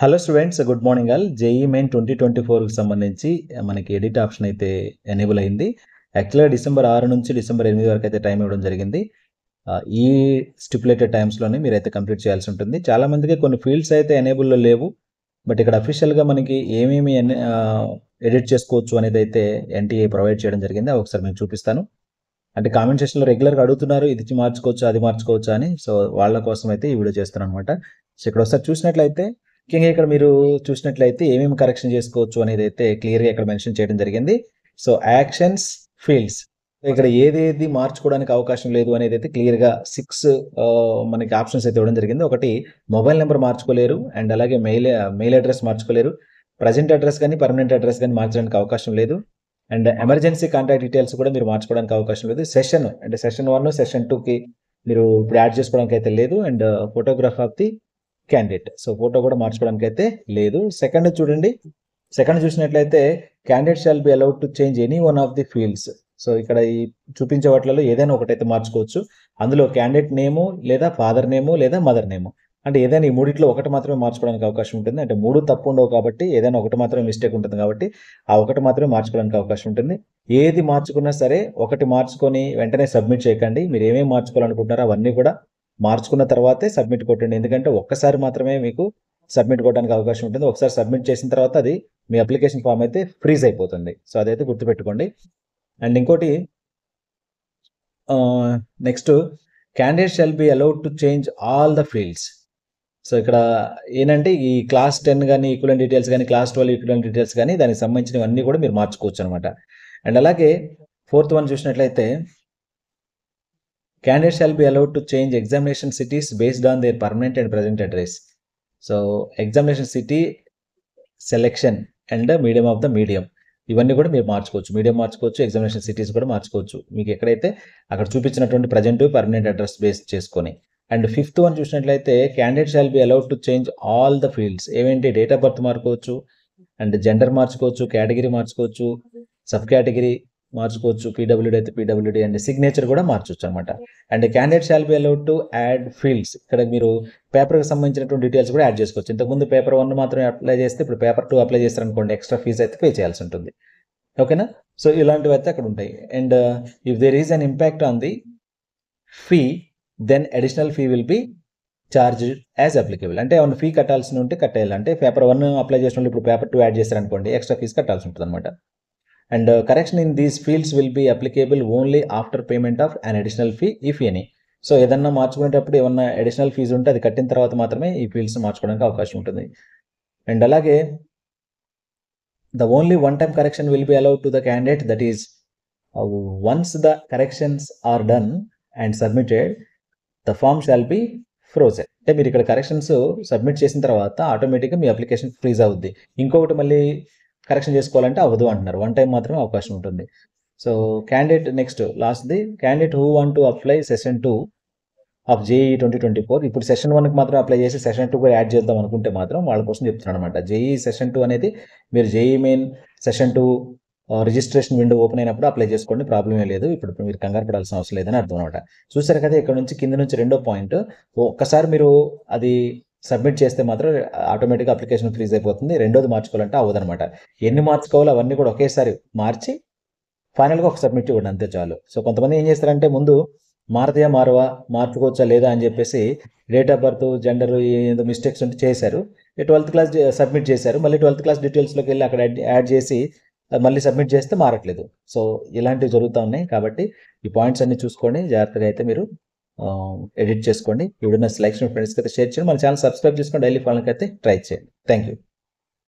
hello students good morning all JEE main twenty twenty ఫోర్కి సంబంధించి మనకి ఎడిట్ ఆప్షన్ అయితే ఎనేబుల్ అయింది యాక్చువల్గా డిసెంబర్ ఆరు నుంచి డిసెంబర్ ఎనిమిది వరకు అయితే టైం ఇవ్వడం జరిగింది ఆ, ఈ స్టిపులేటెడ్ టైమ్స్లోనే మీరైతే కంప్లీట్ చేయాల్సి ఉంటుంది చాలా మందికి కొన్ని ఫీల్డ్స్ అయితే ఎనేబుల్లో లేవు బట్ ఇక్కడ అఫీషియల్గా మనకి ఏమేమి ఎడిట్ చేసుకోవచ్చు అనేది అయితే ఎన్టీఏ ప్రొవైడ్ చేయడం జరిగింది అవి ఒకసారి నేను చూపిస్తాను అంటే కామెంట్ సెక్షన్లో రెగ్యులర్గా అడుగుతున్నారు ఇది మార్చుకోవచ్చు అది మార్చుకోవచ్చు అని సో వాళ్ళ కోసం అయితే ఈ వీడియో చేస్తాను అనమాట సో ఇక్కడ ఒకసారి చూసినట్లయితే ముఖ్యంగా ఇక్కడ మీరు చూసినట్లయితే ఏమేమి కరెక్షన్ చేసుకోవచ్చు అనేది అయితే క్లియర్గా ఇక్కడ మెన్షన్ చేయడం జరిగింది సో యాక్షన్స్ ఫీల్డ్స్ ఇక్కడ ఏదేది మార్చుకోవడానికి అవకాశం లేదు అనేది అయితే క్లియర్గా సిక్స్ మనకి ఆప్షన్స్ అయితే ఇవ్వడం జరిగింది ఒకటి మొబైల్ నెంబర్ మార్చుకోలేరు అండ్ అలాగే మెయిల్ మెయిల్ అడ్రస్ మార్చుకోలేరు ప్రజెంట్ అడ్రస్ కానీ పర్మనెంట్ అడ్రస్ కానీ మార్చడానికి అవకాశం లేదు అండ్ ఎమర్జెన్సీ కాంటాక్ట్ డీటెయిల్స్ కూడా మీరు మార్చుకోవడానికి అవకాశం లేదు సెషన్ అంటే సెషన్ వన్ సెషన్ టూకి మీరు ఇప్పుడు యాడ్ చేసుకోవడానికి అయితే లేదు and photograph of the candidate so photo కూడా మార్చుకోవడానికి అయితే లేదు సెకండ్ చూడండి సెకండ్ చూసినట్లయితే candidate shall be allowed to change any one of the fields so ఇక్కడ ఈ చూపించే వాటిలో ఏదైనా ఒకటైతే మార్చుకోవచ్చు అందులో క్యాండిడేట్ నేము లేదా ఫాదర్ నేము లేదా మదర్ నేము అంటే ఏదైనా ఈ మూడిట్లో ఒకటి మాత్రమే మార్చుకోవడానికి అవకాశం ఉంటుంది అంటే మూడు తప్పు ఉండవు కాబట్టి ఏదైనా ఒకటి మాత్రమే మిస్టేక్ ఉంటుంది కాబట్టి ఆ ఒకటి మాత్రమే మార్చుకోవడానికి అవకాశం ఉంటుంది ఏది మార్చుకున్నా సరే ఒకటి మార్చుకొని వెంటనే సబ్మిట్ చేయకండి మీరు ఏమేమి మార్చుకోవాలనుకుంటున్నారో అవన్నీ కూడా మార్చుకున్న తర్వాతే సబ్మిట్ కొట్టండి ఎందుకంటే ఒక్కసారి మాత్రమే మీకు సబ్మిట్ కొట్టడానికి అవకాశం ఉంటుంది ఒకసారి సబ్మిట్ చేసిన తర్వాత అది మీ అప్లికేషన్ ఫామ్ అయితే ఫ్రీజ్ అయిపోతుంది సో అదైతే గుర్తుపెట్టుకోండి అండ్ ఇంకోటి next candidate shall be allowed to change all the fields so ఇక్కడ ఏంటంటే ఈ క్లాస్ టెన్ కానీ ఈక్వలెంట్ డీటెయిల్స్ కానీ క్లాస్ ట్వెల్వ్ ఈక్వలెంట్ డీటెయిల్స్ కానీ దానికి సంబంధించినవన్నీ కూడా మీరు మార్చుకోవచ్చు అనమాట అండ్ అలాగే ఫోర్త్ వన్ చూసినట్లయితే candidate shall be allowed to change examination cities based on their permanent and present address so examination city selection and medium of the medium ఇవన్నీ కూడా మీరు మార్చుకోవచ్చు మీడియం మార్చుకోవచ్చు ఎగ్జామినేషన్ సిటీస్ కూడా మార్చుకోవచ్చు మీకు ఎక్కడైతే అక్కడ చూపించినటువంటి ప్రజెంట్ పర్మనెంట్ అడ్రస్ బేస్ చేసుకొని అండ్ ఫిఫ్త్ వన్ చూసినట్లయితే candidate shall be allowed to change all the fields ఏమేంటి డేట్ ఆఫ్ బర్త్ మార్చుకోవచ్చు అండ్ జెండర్ మార్చుకోవచ్చు కేటగిరీ మార్చుకోవచ్చు సబ్ కేటగిరీ మార్చుకోవచ్చు పీడబ్ల్యూడి అయితే పీడబ్ల్యూడి అండ్ సిగ్నేచర్ కూడా మార్చొచ్చు అనమాట and candidate shall be allowed to add fields ఇక్కడ మీరు పేపర్కి సంబంధించినటువంటి డీటెయిల్స్ కూడా యాడ్ చేసుకోవచ్చు ఇంతకుముందు పేపర్ వన్ మాత్రమే అప్లై చేస్తే ఇప్పుడు పేపర్ టూ అప్లై చేస్తారనుకోండి ఎక్స్ట్రా ఫీజు అయితే పే చేయాల్సి ఉంటుంది ఓకేనా సో ఇలాంటివి అయితే అక్కడ ఉంటాయి and if there is an impact on the fee then additional fee will be charge as applicable అంటే ఏమైనా ఫీ కట్టాల్సి ఉంటే కట్టేయాలి అంటే పేపర్ వన్ అప్లై చేసిన ఇప్పుడు పేపర్ టూ యాడ్ చేశారనుకోండి ఎక్స్ట్రా ఫీజు కట్టాల్సి ఉంటుంది అనమాట and correction in these fields will be applicable only after payment of an additional fee if any so ఏదన్నా మార్చుకునేటప్పుడు ఏమన్నా అడిషనల్ ఫీజు ఉంటే అది కట్టిన తర్వాత మాత్రమే ఈ ఫీల్డ్స్ మార్చుకోవడానికి అవకాశం ఉంటుంది అండ్ అలాగే the only one time correction will be allowed to the candidate that is once the corrections are done and submitted the form shall be frozen అంటే మీరు ఇక్కడ కరెక్షన్స్ సబ్మిట్ చేసిన తర్వాత ఆటోమేటిక్గా మీ అప్లికేషన్ ఫ్రీజ్ అవుద్ది ఇంకొకటి మళ్ళీ కరెక్షన్ చేసుకోవాలంటే అవ్వదు అంటున్నారు వన్ టైం మాత్రమే అవకాశం ఉంటుంది సో క్యాండిడేట్ నెక్స్ట్ లాస్ట్ది candidate who want to apply session two of JEE twenty twenty four ఇప్పుడు సెషన్ వన్కి మాత్రం అప్లై చేసి సెషన్ టూ కూడా యాడ్ చేద్దాం అనుకుంటే మాత్రం వాళ్ళ కోసం చెప్తున్నాను అనమాట జేఈ సెషన్ టూ అనేది మీరు JEE main session two registration window open అయినప్పుడు అప్లై చేసుకోండి ప్రాబ్లమే లేదు ఇప్పుడు మీరు కంగారు పడాల్సిన అవసరం లేదని అర్థం అనమాట చూసారు కదా ఇక్కడ నుంచి కింద నుంచి రెండో పాయింట్ ఒక్కసారి మీరు అది సబ్మిట్ చేస్తే మాత్రం ఆటోమేటిక్గా అప్లికేషన్ ఫ్రీజ్ అయిపోతుంది రెండోది మార్చుకోవాలంటే అవ్వదనమాట ఎన్ని మార్చుకోవాలో అవన్నీ కూడా ఒకేసారి మార్చి ఫైనల్గా ఒక సబ్మిట్ ఇవ్వండి అంతే చాలు సో కొంతమంది ఏం చేస్తారంటే ముందు మారతయా మారవా మార్చుకోవచ్చా లేదా అని చెప్పేసి డేట్ ఆఫ్ బర్త్ జెండర్ ఏదో మిస్టేక్స్ ఉంటే చేశారు ట్వెల్త్ క్లాస్ సబ్మిట్ చేశారు మళ్ళీ ట్వెల్త్ క్లాస్ డీటెయిల్స్లోకి వెళ్ళి అక్కడ యాడ్ చేసి అది మళ్ళీ సబ్మిట్ చేస్తే మారట్లేదు సో ఇలాంటివి జరుగుతూ ఉన్నాయి కాబట్టి ఈ పాయింట్స్ అన్ని చూసుకోండి జాగ్రత్తగా అయితే మీరు ఎడిట్ చేసుకోండి వీడియో లైక్స్ ఫ్రెండ్స్కి అయితే షేర్ చేయండి మన ఛానల్ సబ్స్క్రైబ్ చేసుకోండి డైలీ ఫాలోకి అయితే ట్రై చేయండి థ్యాంక్ యూ